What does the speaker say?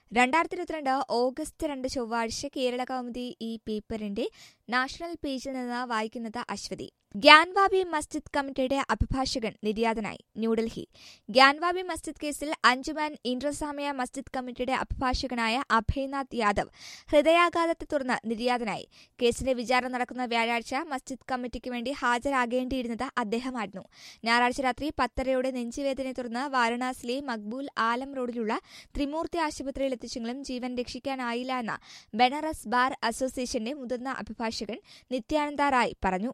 രണ്ടായിരത്തി ഇരുപത്തിരണ്ട് ഓഗസ്റ്റ് രണ്ട് ചൊവ്വാഴ്ച കേരള കൗമുദി ഈ പേപ്പറിന്റെ നാഷണൽ പേജിൽ നിന്ന് വായിക്കുന്നത് അശ്വതി ഗ്യാൻവാബി മസ്ജിദ് കമ്മിറ്റിയുടെ അഭിഭാഷകൻ നിര്യാതനായി ന്യൂഡൽഹി ഗ്യാൻവാബി മസ്ജിദ് കേസിൽ അഞ്ചുമാൻ ഇൻട്രസാമിയ മസ്ജിദ് കമ്മിറ്റിയുടെ അഭിഭാഷകനായ അഭയ്നാഥ് യാദവ് ഹൃദയാഘാതത്തെ തുടർന്ന് നിര്യാതനായി കേസിന്റെ വിചാരണ നടക്കുന്ന വ്യാഴാഴ്ച മസ്ജിദ് കമ്മിറ്റിക്ക് വേണ്ടി ഹാജരാകേണ്ടിയിരുന്നത് അദ്ദേഹമായിരുന്നു ഞായറാഴ്ച രാത്രി പത്തരയോടെ നെഞ്ചുവേദനയെ തുടർന്ന് വാരണാസിയിലെ മക്ബൂൽ ആലം റോഡിലുള്ള ത്രിമൂർത്തി ആശുപത്രിയിൽ എത്തിച്ചെങ്കിലും ജീവൻ രക്ഷിക്കാനായില്ല എന്ന ബനാറസ് ബാർ അസോസിയേഷന്റെ മുതിർന്ന അഭിഭാഷകൻ നിത്യാനന്ദ റായ് പറഞ്ഞു